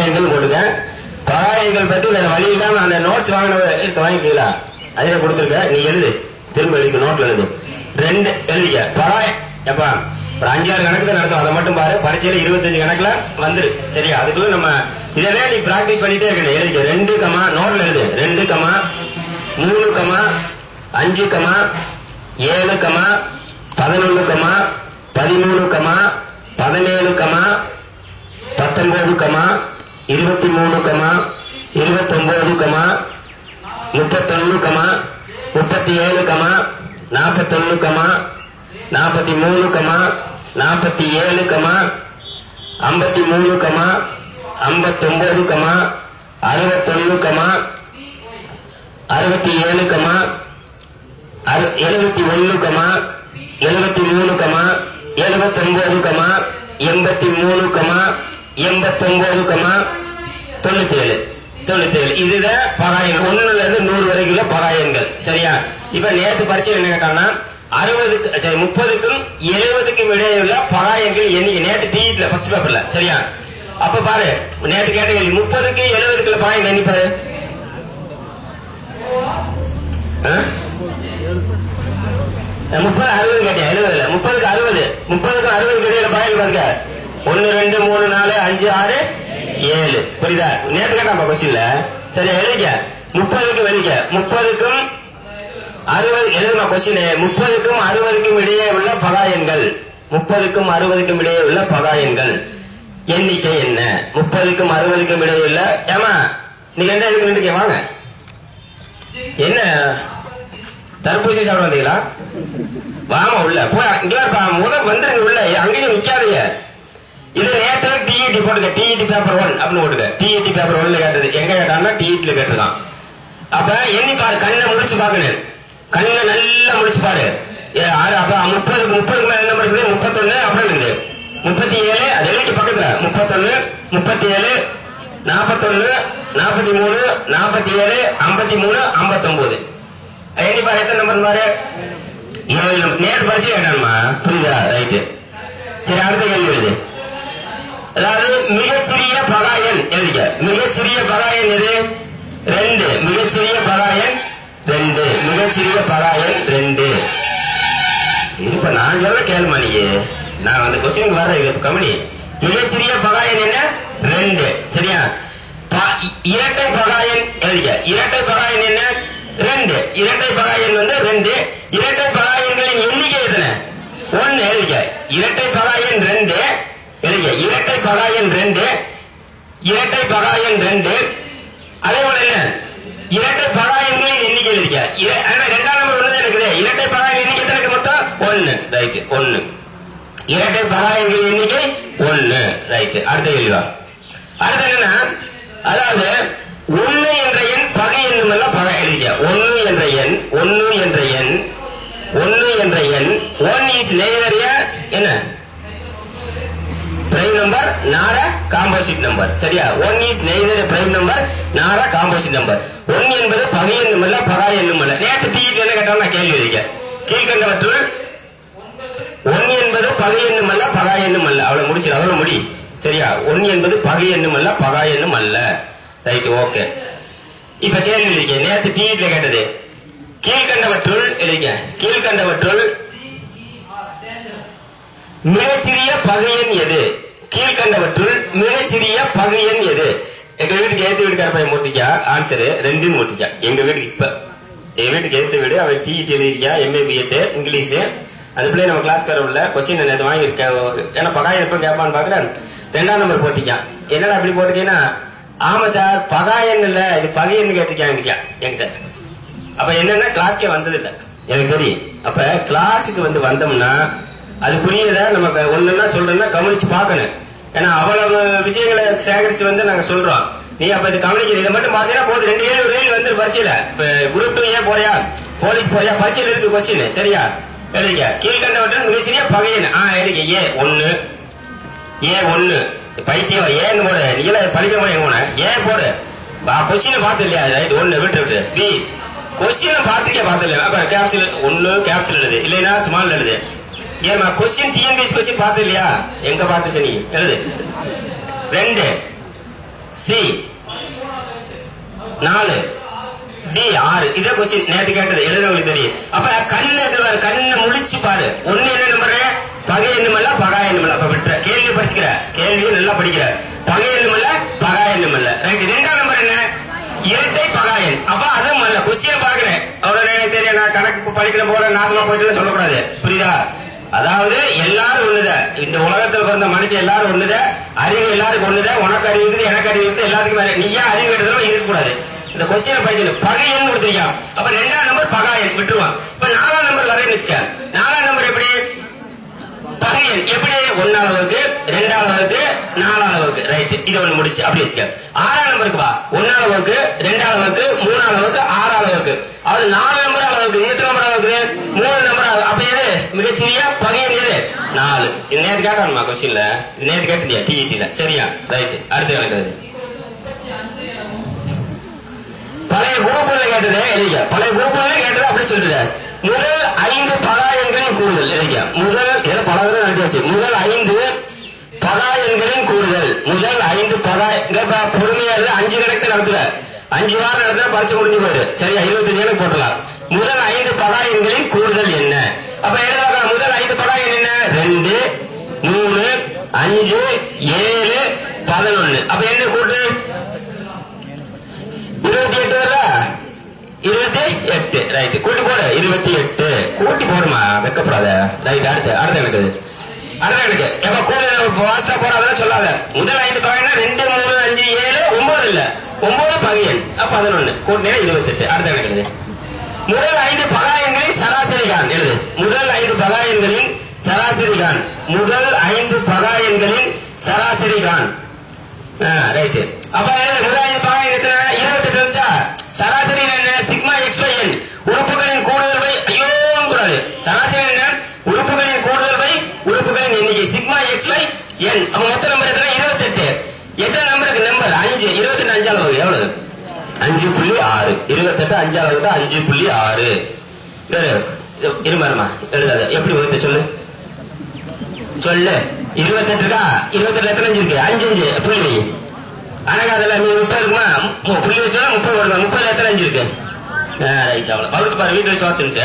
பகாயங்கள் போட்டுக்க பகாயங்கள் பத்தி வேற வழி இல்லாம அந்த நோட்ஸ் வாங்கின இருக்க வாங்கிக்கீங்களா அதில கொடுத்துருக்க நீ எழுது திரும்ப எழுதி நோட்ல எழுது ரெண்டு எழுதிக்க பகாய எப்பா ஒரு அஞ்சாறு கணக்கு தான் நடத்தும் அதை மட்டும் பாரு பரீட்சையில இருபத்தஞ்சு கணக்குல வந்துரு சரியா அதுக்குள்ள நம்ம இதவே நீ பிராக்டிஸ் பண்ணிட்டே இருக்கணும் எழுதிக்க ரெண்டு கமா நோட்ல எழுது ரெண்டு கமா மூணு கமா அஞ்சு கமா ஏழு கமா பதினொன்னு கமா பதிமூணு கமா பதினேழு கமா பத்தொன்பது கமா இருபத்தி மூணு கமா இருபத்தொன்பது கமா முப்பத்தொன்னு கமா முப்பத்தி ஏழு கமா நாற்பத்தொன்னு கமா நாற்பத்தி மூணு கமா நாற்பத்தி ஏழு கமா ஐம்பத்தி மூணு கமா ஐம்பத்தொன்பது கமா அறுபத்தொன்னு கமா அறுபத்தி ஏழு கமா அறு- எழுபத்தி ஒண்ணு கமா எழுபத்தி மூணு கமா எழுபத்தொன்பது கமா எண்பத்தி மூணு கமா எண்பத்தொன்பது கமா தொண்ணூத்தி ஏழு தொண்ணூத்தி ஏழு இதுதான் பகாயன் ஒண்ணுல இருந்து நூறு வரைக்கும் பகாயன்கள் சரியா இப்ப நேத்து பரிச்சை என்ன கேட்டாங்கன்னா அறுபதுக்கு சரி முப்பதுக்கும் எழுபதுக்கும் இடையே உள்ள பகாயன்கள் எண்ணிக்கை நேத்து டிஇட்ல ஃபர்ஸ்ட் பேப்பர்ல சரியா அப்ப பாரு நேத்து கேட்ட கேள்வி முப்பதுக்கு எழுபதுக்குள்ள பகாயன் எண்ணி பாரு ஆ? முப்பது அறுபது கேட்டியா எழுபதுல முப்பதுக்கு அறுபது முப்பதுக்கு அறுபது இடையில பாயல் பாருங்க ஒன்னு ரெண்டு மூணு நாலு அஞ்சு ஆறு ஏழு புரியுதா நேற்று கேட்டாப்பா கொஸ்டின்ல சரி எழுதிக்க முப்பதுக்கு வெளிக்க முப்பதுக்கும் அறுபது எழுதுமா கொஸ்டின் முப்பதுக்கும் அறுபதுக்கும் இடையே உள்ள பகாயன்கள் முப்பதுக்கும் அறுபதுக்கும் இடையே உள்ள பகாயன்கள் எண்ணிக்கை என்ன முப்பதுக்கும் அறுபதுக்கும் இடையே உள்ள ஏமா நீங்க எந்த இதுக்கு நின்றுக்க வாங்க என்ன தர்பூசணி சாப்பிட வந்தீங்களா வாமா உள்ள போய் இங்க இருப்பா முதல் வந்துருங்க உள்ள அங்கேயும் நிக்காதீங்க இது நேற்று டிஇடி போட்டுக்க டிஇடி பேப்பர் ஒன் அப்படின்னு போட்டுக்க டிஇடி பேப்பர் ஒன்ல கேட்டது எங்க கேட்டான்னா டிஇடில கேட்டிருக்கான் அப்ப எண்ணி பாரு கண்ணை முடிச்சு பாக்கணும் கண்ணை நல்லா முடிச்சு பாரு ஏ, ஆறு அப்ப முப்பது முப்பதுக்கு மேல என்ன இருக்குது முப்பத்தொன்னு அப்புறம் இருக்குது முப்பத்தி ஏழு அது எழுதி பக்கத்துல முப்பத்தொன்னு முப்பத்தி ஏழு நாற்பத்தொன்னு நாற்பத்தி மூணு நாற்பத்தி ஏழு ஐம்பத்தி மூணு ஐம்பத்தொன்பது எண்ணி பாரு எத்தனை நம்பர் பாரு ஏழு number. நேர் பரிசு கேட்டான்மா புரியுதா ரைட்டு சரி அடுத்த கேள்வி எழுது அதாவது மிகச்சிறிய பகாயன் எழுதிக்க மிகச்சிறிய பகாயன் எது ரெண்டு மிகச்சிறிய பகாயன் ரெண்டு மிகச்சிறிய பகாயன் ரெண்டு இப்ப நான் சொல்ல கேளுமா நீங்க நான் அந்த கொஸ்டினுக்கு வர்றேன் இது கம்பெனி மிகச்சிறிய பகாயன் என்ன ரெண்டு சரியா ப- இரட்டை பகாயன் எழுதிக்க இரட்டை பகாயன் என்ன ரெண்டு இரட்டை பகாயன் வந்து ரெண்டு இரட்டை பகாயன்களின் எண்ணிக்கை எத்தனை ஒன்னு எழுதிக்க இரட்டை பகாயன் ரெண்டு எழுதிக்க இரட்டை பகாயன் ரெண்டு இரட்டை பகாயன் ரெண்டு அதே போல என்ன இரட்டை பகாயன்களின் எண்ணிக்கை எழுதிக்க இர- ஆனா ரெண்டாம் நம்பர் ஒண்ணு இருக்குது இரட்டை பகாயன் எண்ணிக்கை எத்தனை இருக்கு மொத்தம் ஒன்னு ரைட் ஒன்னு இரட்டை பகாயங்கள் எண்ணிக்கை ஒன்னு ரைட் அடுத்த கேள்விவா அடுத்து என்னன்னா அதாவது ஒன்னு என்ற எண் பகை என்னும் எல்லாம் பகை எழுதிக்க ஒன்னு என்ற எண் ஒன்னு என்ற எண் ஒன்னு என்ற எண் ஒன் இஸ் நேரடியா என்ன prime number nor composite number சரியா one is neither prime number nor composite number one என்பது பகை என்னும் அல்ல பகா என்னும் அல்ல நேற்று டிஇடி என்ன கேட்டாலும் நான் கேள்வி எழுதிக்க கீழ்கண்டவற்றுள் ஒன் என்பது பகை என்னும் அல்ல பகா என்னும் அல்ல அவளை முடிச்சு அவளை முடி சரியா ஒன் என்பது பகை என்னும் அல்ல பகா என்னும் அல்ல ரைட் ஓகே இப்ப கேள்வி எழுதிக்க நேற்று டிஇடில கேட்டது கீழ்கண்டவற்றுள் எழுதிக்க கீழ்கண்டவற்றுள் மிகச்சிறிய பகையன் எது கீழ்கண்டவற்றுள் மிகச்சிறிய பகையன் எது எங்க வீட்டுக்கு ஏத்து வீட்டுக்கார பையன் மூட்டிக்கா ஆன்சரு ரெண்டும் மூட்டிக்கா எங்க வீட்டுக்கு இப்ப எங்க வீட்டுக்கு ஏத்து வீடு அவன் டிஇடி எழுதிருக்கா எம்ஏ பிஎட் இங்கிலீஷ் அந்த பிள்ளை நம்ம கிளாஸ்கார உள்ள கொஸ்டின் நேற்று வாங்கியிருக்கேன் ஏன்னா பகாயன் எப்ப கேட்பான்னு பாக்குறேன் ரெண்டாம் நம்பர் போட்டிக்கான் என்னடா அப்படி போட்டிருக்கீங்கன்னா ஆமா சார் பகாயன் இல்ல இது பகையன்னு கேட்டிருக்காங்க என்கிட்ட அப்ப என்னன்னா கிளாஸ்க்கே வந்தது இல்ல எனக்கு தெரியும் அப்ப கிளாஸுக்கு வந்து வந்தோம்னா அது புரியுதா நமக்கு ஒண்ணுன்னா சொல்றேன்னா கவனிச்சு பார்க்கணும் ஏன்னா அவ்வளவு விஷயங்களை சேகரிச்சு வந்து நாங்க சொல்றோம் நீ அப்ப இது கவனிக்கல இதை மட்டும் பார்த்தீங்கன்னா போதும் ரெண்டு ஏழு ரயில் வந்து பரீட்சையில இப்ப குரூப் டூ ஏன் போறியா போலீஸ் போறியா பரீட்சையில இருக்கு கொஸ்டின் சரியா எழுதிக்க கீழ்கண்டவற்றின் மிக சிறிய பகையன் ஆ எழுதிக்க ஏ ஒண்ணு ஏ ஒண்ணு பைத்தியம் ஏன்னு போடு நீங்கள படிக்க முடியும் போன ஏ போடு கொஸ்டினை பார்த்து இல்லையா ரைட் ஒண்ணு விட்டு விட்டு பி கொஸ்டினை பார்த்துக்கே பார்த்து இல்லையா அப்ப கேப்சூல் ஒண்ணு கேப்சூல் எழுது இல்லைன்னா ஸ்மால் எழுது ஏமா கொஸ்டின் டிஎன்பிஎஸ் கொஸ்டின் பார்த்து இல்லையா எங்க பார்த்துக்க நீ எழுது ரெண்டு சி நாலு டி ஆறு இதே கொஸ்டின் நேத்து கேட்டது எழுதுறவங்களுக்கு தெரியும் அப்ப கண்ணு இருக்கு பாரு கண்ணை முழிச்சு பாரு ஒண்ணு என்ன நம்பர் பகை எண்ணுமல்ல பகா எண்ணுமல்ல அப்ப விட்டுற கேள்வி படிச்சுக்கிற கேள்வியும் நல்லா படிக்கிற பகை எண்ணுமல்ல பகா எண்ணுமல்ல ரைட் ரெண்டாம் நம்பர் என்ன இரட்டை பகாயன் அப்ப அதுவும் அல்ல கொஸ்டின் பாக்குறேன் அவ்வளவு எனக்கு தெரியும் நான் கணக்கு படிக்கிற போற நாசமா போயிட்டு சொல்லக்கூடாது புரியுதா அதாவது எல்லாரும் ஒண்ணுதான் இந்த உலகத்துல பிறந்த மனுஷன் எல்லாரும் ஒண்ணுதான் அறிவு எல்லாருக்கும் ஒண்ணுதான் உனக்கு அறிவு இருக்குது எனக்கு அறிவு இருக்குது எல்லாத்துக்கும் வேற நீ ஏன் அறிவு எடுத்தாலும் இருக்கக்கூடாது இந்த கொஸ்டினை படிக்கணும் பகையன் கொடுத்துருக்கான் அப்ப ரெண்டாம் நம்பர் பகாயன் விட்டுருவான் இப்ப நாலாம் நம்பர் வரேன்னு வச்சுக்க நாலாம் நம்பர் எப்படி பகையன் எப்படி ஒன்னாம் அளவுக்கு ரெண்டாம் அளவுக்கு நாலாம் அளவுக்கு ரைட் இது ஒண்ணு முடிச்சு அப்படி வச்சுக்க ஆறாம் நம்பருக்கு வா ஒன்னாம் அளவுக்கு ரெண்டாம் அளவுக்கு மூணாம் அளவுக்கு ஆறாம் அளவுக்கு அது நாலு நம்பர் அளவுக்கு எத்தனை நம்பர் அளவுக்கு மூணு நம்பர் அளவு. அப்ப எது மிகச்சிறிய பகையன் எது நாலு இது நேத்து கேட்கணுமா கொஸ்டின்ல இது நேத்து கேட்டியா டிஇடில சரியா ரைட் அடுத்து கணக்கு பழைய குரூப்புல கேட்டது எழுதிக்க பழைய குரூப்புல கேட்டது அப்படி சொல்லுது முதல் ஐந்து பகாயன்களின் கூடுதல் எழுதிக்க முதல் ஏதோ பல விதம் நடத்தியாச்சு முதல் ஐந்து பகாயன்களின் கூடுதல் முதல் ஐந்து பகாய இங்க இப்ப பொறுமையா இருந்து அஞ்சு கணக்கு நடத்துற அஞ்சு வாரம் நடத்துற பரிச்சு முடிஞ்சு போயிரு சரியா இருபத்தஞ்சு கணக்கு போட்டலாம் முதல் ஐந்து பகாயன்களின் கூடுதல் என்ன அப்ப எழுதாக்க முதல் ஐந்து பகாயன் என்ன ரெண்டு மூணு அஞ்சு ஏழு பதினொன்னு அப்ப என்ன கூட்டு இருபத்தி எட்டு வருதா இருபத்தி எட்டு ரைட் கூட்டி போடு இருபத்தி எட்டு கூட்டி போடுமா வெக்கப்படாத ரைட் அடுத்து அடுத்த எனக்கு அடுத்த எனக்கு எப்ப கூட வாஸ்டா போறாதான் சொல்லாத முதல் ஐந்து பகையனா ரெண்டு மூணு அஞ்சு ஏழு ஒன்பது இல்ல ஒன்பது பகையன் அப்ப பதினொன்னு கூட்டினா இருபத்தி எட்டு அடுத்த எனக்கு முதல் ஐந்து பகாயன்களின் சராசரி கான் எழுது முதல் ஐந்து பகாயன்களின் சராசரி கான் முதல் ஐந்து பகாயன்களின் சராசரி கான் ரைட் அப்ப முதல் ஐந்து பகாயன் எத்தனை இருபத்தி எட்டு இருந்துச்சா சராசரி என்ன சிக்மா எக்ஸ் பை என் உறுப்புகளின் கூடுதல் பை ஐயோ கூடாது சராசரி என்ன உறுப்புகளின் கூடுதல் பை உறுப்புகளின் எண்ணிக்கை சிக்மா எக்ஸ் பை என் அப்ப மொத்த நம்பர் எத்தனை இருபத்தி எட்டு எத்தனை நம்பருக்கு நம்பர் அஞ்சு இருபத்தி எட்டு அஞ்சு அளவு எவ்வளவு அஞ்சு புள்ளி ஆறு இருபத்தெட்டு அஞ்சு அளவுக்கு அஞ்சு புள்ளி ஆறு இருமாருமா எழுதாத எப்படி வகுத்த சொல்லு சொல்லு இருபத்தெட்டுக்கா இருபத்தெட்டு எத்தனை அஞ்சு இருக்கு அஞ்சு அஞ்சு புள்ளி வை ஆனாக்கா அதுல நீ முப்பது இருக்குமா மு- புள்ளி வச்சா முப்பது வருமா முப்பது எத்தனை அஞ்சு இருக்கு ரைட் அவ்வளவு வகுத்து பாரு வீட்டுல வச்சு வாத்துட்டு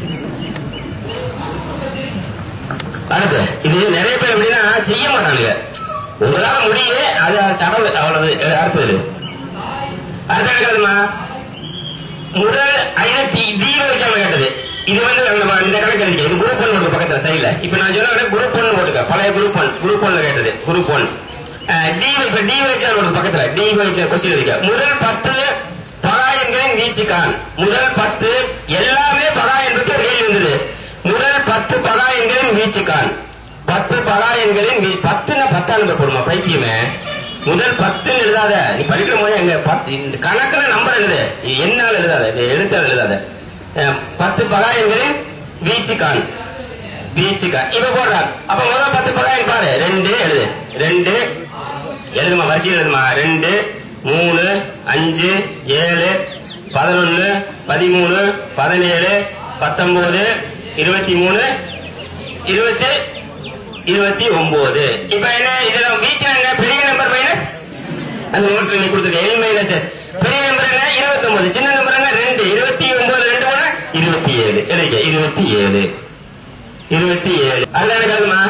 அடுத்து இது நிறைய பேர் எப்படின்னா செய்ய மாட்டானுங்க உங்களால முடிய அது சடவு அவ்வளவு அஹ் அடுத்தது அடுத்த எடுக்கிறதுமா முதல் ஐநூத்தி டி வச்சாம கேட்டது இது வந்து நம்ம இந்த கணக்கு இருக்கு இது குரூப் ஒன் போட்டு பக்கத்துல சைடுல இப்ப நான் சொன்ன குரூப் ஒன் போட்டுக்க பழைய குரூப் ஒன் குரூப் ஒன்ல கேட்டது குரூப் ஒன் டி இப்ப டி வச்சா ஒரு பக்கத்துல டி வச்ச கொஸ்டின் இருக்கு முதல் பத்து பகாயன்களின் வீச்சுக்கான் முதல் பத்து எல்லாமே பகாயன்களுக்கு ஒரு கேள்வி இருந்தது முதல் பத்து பகாயன்களின் வீச்சுக்கான் பத்து பகாயன்களின் வீ- பத்துன்னா பத்தாம் நம்பர் போடுமா பைத்தியமே முதல் பத்துன்னு எழுதாத நீ படிக்கிற போது எங்க பத்து இந்த கணக்குல நம்பர் எழுது நீ எண்ணால் எழுதாத நீ எழுத்தால் எழுதாத அஹ், பத்து பகாயன்களின் வீச்சுக்கான் வீச்சுக்கான் இப்ப போடுறான் அப்ப முதல் பத்து பகாயன் பாரு ரெண்டு எழுது ரெண்டு எழுதுமா வரிசையில் எழுதுமா ரெண்டு மூணு அஞ்சு ஏழு பதினொன்னு பதிமூணு பதினேழு பத்தொன்பது இருபத்தி மூணு இருபத்தி இருபத்தி ஒன்பது இப்ப என்ன இதுல வீச்சு என்ன பெரிய நம்பர் மைனஸ் அந்த நோட்டு நீ கொடுத்துருக்க எல் மைனஸ் எஸ் பெரிய நம்பர் என்ன இருபத்தி ஒன்பது சின்ன நம்பர் என்ன ரெண்டு இருபத்தி ஒன்பது ரெண்டு போனா இருபத்தி ஏழு எழுதிக்க இருபத்தி ஏழு இருபத்தி ஏழு அதுல எனக்கு அதுமா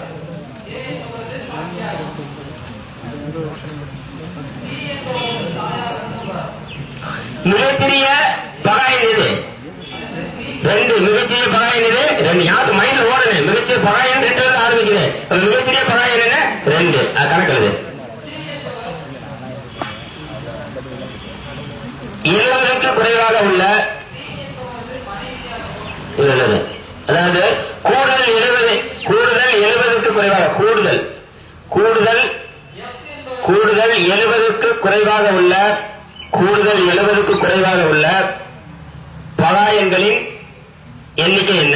மிகச்சிறிய பகாயின் இது ரெண்டு மிகச்சிறிய பகாயன் இது ரெண்டு யாருக்கு மைண்ட்ல ஓடணும் மிகச்சிறிய பகாயன் ரெண்டு வந்து ஆரம்பிக்குது அப்ப மிகச்சிறிய பகாயன் என்ன ரெண்டு அது கணக்கு எழுது இருபதுக்கு குறைவாக உள்ள இது என்னது? அதாவது கூடுதல் எழுபது கூடுதல் எழுபதுக்கு குறைவாக கூடுதல் கூடுதல் கூடுதல் எழுபதுக்கு குறைவாக உள்ள கூடுதல் எழுபதுக்கு குறைவாக உள்ள பகாயன்களின் எண்ணிக்கை என்ன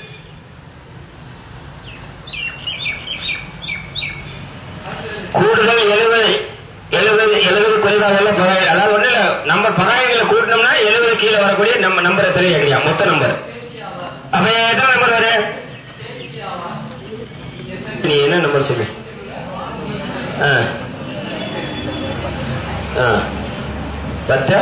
கூடுதல் எழுபது எழுபது எழுபது குறைவாக உள்ள பகாய அதாவது ஒண்ணு இல்ல நம்பர் பகாயங்களை கூட்டினோம்னா எழுபது கீழே வரக்கூடிய நம்ம நம்பர் எத்தனை கேட்கறியா மொத்த நம்பர் அப்ப எத்தனை நம்பர் வரு நீ என்ன நம்பர் சொல்லு ஆ. ஆ. பத்து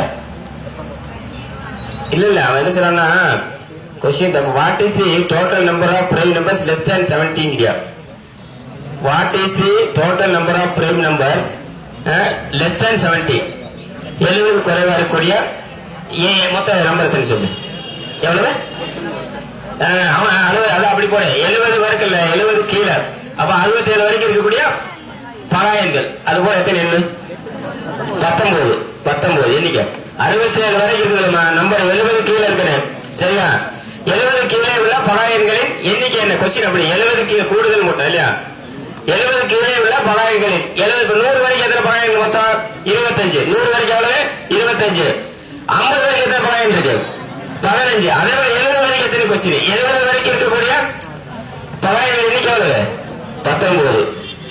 இல்ல இல்ல அவன் என்ன சொல்றான்னா கொஸ்டின் தப்பு what is the total number of prime numbers less than seventeen India what is the total number of prime numbers less than seventeen எழுபது குறைவா இருக்கக்கூடிய ஏ மொத்த நம்பர் எத்தனை சொல்லு எவ்வளவு அஹ், அவன் அளவு அது அப்படி போடு எழுபது வரைக்கும் இல்ல எழுபது கீழே அப்ப அறுபத்தி ஏழு வரைக்கும் இருக்கக்கூடிய பராயன்கள் அது போல எத்தனை எண்ணு பத்தொன்பது பத்தொன்பது எண்ணிக்கை அறுபத்தி ஏழு வரைக்கும் இருக்குது நம்பர் எழுபது கீழே இருக்கணும் சரியா எழுபது கீழே உள்ள பராயன்களின் எண்ணிக்கை என்ன கொஸ்டின் அப்படி எழுபது கீழே கூடுதல் மட்டும் இல்லையா எழுபது கீழே உள்ள பராயன்களின் எழுபது இப்ப நூறு வரைக்கும் எத்தனை பராயன்கள் மொத்தம் இருபத்தஞ்சு நூறு வரைக்கும் எவ்வளவு இருபத்தஞ்சு ஐம்பது வரைக்கும் எத்தனை பராயன் இருக்கு பதினஞ்சு அதே மாதிரி எழுபது வரைக்கும் எத்தனை கொஸ்டின் எழுபது வரைக்கும் இருக்கக்கூடிய பராயன்கள் எண்ணிக்கை எவ்வளவு பத்தொன்பது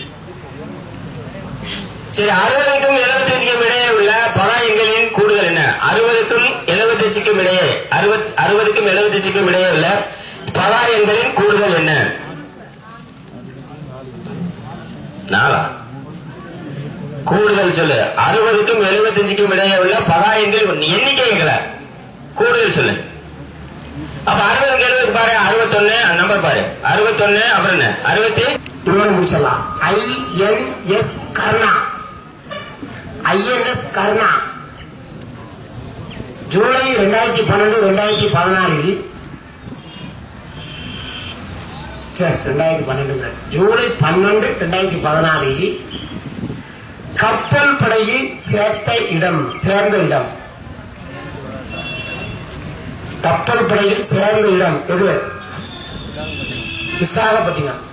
சரி அறுபதுக்கும் எழுபத்தஞ்சுக்கும் இடையே உள்ள பராயங்களின் கூடுதல் என்ன அறுபதுக்கும் எழுபத்தஞ்சுக்கும் இடையே அறுபத் அறுபதுக்கும் எழுபத்தஞ்சுக்கும் இடையே உள்ள பராயங்களின் கூடுதல் என்ன நாலா கூடுதல் சொல்லு அறுபதுக்கும் எழுபத்தஞ்சுக்கும் இடையே உள்ள பராயங்கள் எண்ணிக்கை கேட்கல கூடுதல் சொல்லு அப்ப அறுபதுக்கு எழுபதுக்கு பாரு அறுபத்தொன்னு நம்பர் பாரு அறுபத்தொன்னு அப்புறம் என்ன அறுபத்தி இதோட முடிச்சிடலாம் I N S Karna INS Karna July ரெண்டாயிரத்தி பன்னெண்டு ரெண்டாயிரத்தி பதினாறில் சரி ரெண்டாயிரத்தி பன்னெண்டுங்கிற ஜூலை பன்னெண்டு ரெண்டாயிரத்தி பதினாறில் கப்பல் படையில் சேர்த்த இடம் சேர்ந்த இடம் கப்பல் படையில் சேர்ந்த இடம் எது விசாகப்பட்டினம்